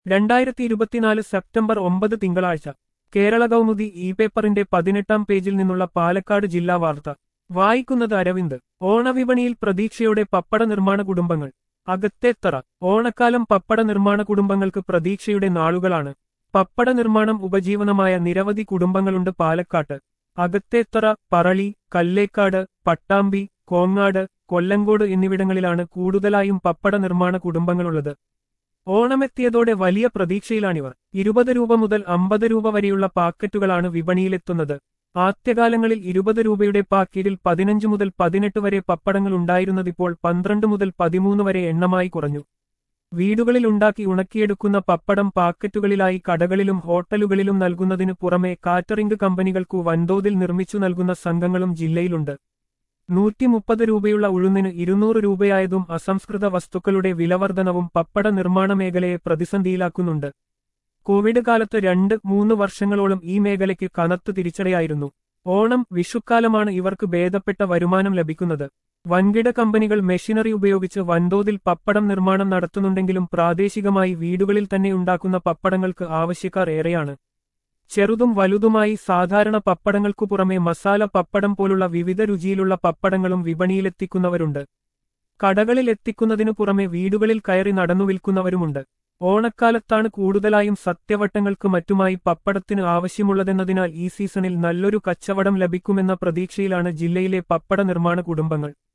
രണ്ടായിരത്തി ഇരുപത്തിനാല് സെപ്റ്റംബർ ഒമ്പത് തിങ്കളാഴ്ച കേരള കൗമുദി ഇ പേപ്പറിന്റെ പതിനെട്ടാം പേജിൽ നിന്നുള്ള പാലക്കാട് ജില്ലാ വാർത്ത വായിക്കുന്നത് അരവിന്ദ് ഓണവിപണിയിൽ പ്രതീക്ഷയോടെ പപ്പട നിർമ്മാണ കുടുംബങ്ങൾ അകത്തേത്തറ ഓണക്കാലം പപ്പട നിർമ്മാണ കുടുംബങ്ങൾക്ക് പ്രതീക്ഷയുടെ നാളുകളാണ് പപ്പട നിർമ്മാണം ഉപജീവനമായ നിരവധി കുടുംബങ്ങളുണ്ട് പാലക്കാട്ട് അകത്തേത്തറ പറളി കല്ലേക്കാട് പട്ടാമ്പി കോങ്ങാട് കൊല്ലങ്കോട് എന്നിവിടങ്ങളിലാണ് കൂടുതലായും പപ്പട നിർമ്മാണ കുടുംബങ്ങളുള്ളത് ഓണമെത്തിയതോടെ വലിയ പ്രതീക്ഷയിലാണിവർ ഇരുപത് രൂപ മുതൽ അമ്പത് രൂപ വരെയുള്ള പാക്കറ്റുകളാണ് വിപണിയിലെത്തുന്നത് ആദ്യകാലങ്ങളിൽ ഇരുപത് രൂപയുടെ പാക്കറ്റിൽ പതിനഞ്ച് മുതൽ പതിനെട്ട് വരെ പപ്പടങ്ങൾ ഉണ്ടായിരുന്നതിപ്പോൾ പന്ത്രണ്ട് മുതൽ പതിമൂന്ന് വരെ എണ്ണമായി കുറഞ്ഞു വീടുകളിൽ ഉണ്ടാക്കി ഉണക്കിയെടുക്കുന്ന പപ്പടം പാക്കറ്റുകളിലായി കടകളിലും ഹോട്ടലുകളിലും നൽകുന്നതിനു പുറമെ കാറ്ററിംഗ് കമ്പനികൾക്കു വൻതോതിൽ നിർമ്മിച്ചു നൽകുന്ന സംഘങ്ങളും ജില്ലയിലുണ്ട് നൂറ്റി മുപ്പത് രൂപയുള്ള ഉഴുന്നിന് ഇരുന്നൂറ് രൂപയായതും അസംസ്കൃത വസ്തുക്കളുടെ വിലവർധനവും പപ്പട നിർമ്മാണ മേഖലയെ പ്രതിസന്ധിയിലാക്കുന്നുണ്ട് കോവിഡ് കാലത്ത് രണ്ട് മൂന്ന് വർഷങ്ങളോളം ഈ മേഖലയ്ക്ക് കനത്ത് തിരിച്ചടയായിരുന്നു ഓണം വിഷുക്കാലമാണ് ഇവർക്ക് ഭേദപ്പെട്ട വരുമാനം ലഭിക്കുന്നത് വൻകിട കമ്പനികൾ മെഷീനറി ഉപയോഗിച്ച് വൻതോതിൽ പപ്പടം നിർമ്മാണം നടത്തുന്നുണ്ടെങ്കിലും പ്രാദേശികമായി വീടുകളിൽ തന്നെ ഉണ്ടാക്കുന്ന പപ്പടങ്ങൾക്ക് ആവശ്യക്കാർ ഏറെയാണ് ചെറുതും വലുതുമായി സാധാരണ പപ്പടങ്ങൾക്കു പുറമെ മസാല പപ്പടം പോലുള്ള വിവിധ രുചിയിലുള്ള പപ്പടങ്ങളും വിപണിയിലെത്തിക്കുന്നവരുണ്ട് കടകളിൽ എത്തിക്കുന്നതിനു പുറമെ വീടുകളിൽ കയറി നടന്നു വിൽക്കുന്നവരുമുണ്ട് ഓണക്കാലത്താണ് കൂടുതലായും സത്യവട്ടങ്ങൾക്ക് മറ്റുമായി പപ്പടത്തിന് ആവശ്യമുള്ളതെന്നതിനാൽ ഈ സീസണിൽ നല്ലൊരു കച്ചവടം ലഭിക്കുമെന്ന പ്രതീക്ഷയിലാണ് ജില്ലയിലെ പപ്പട നിർമ്മാണ കുടുംബങ്ങൾ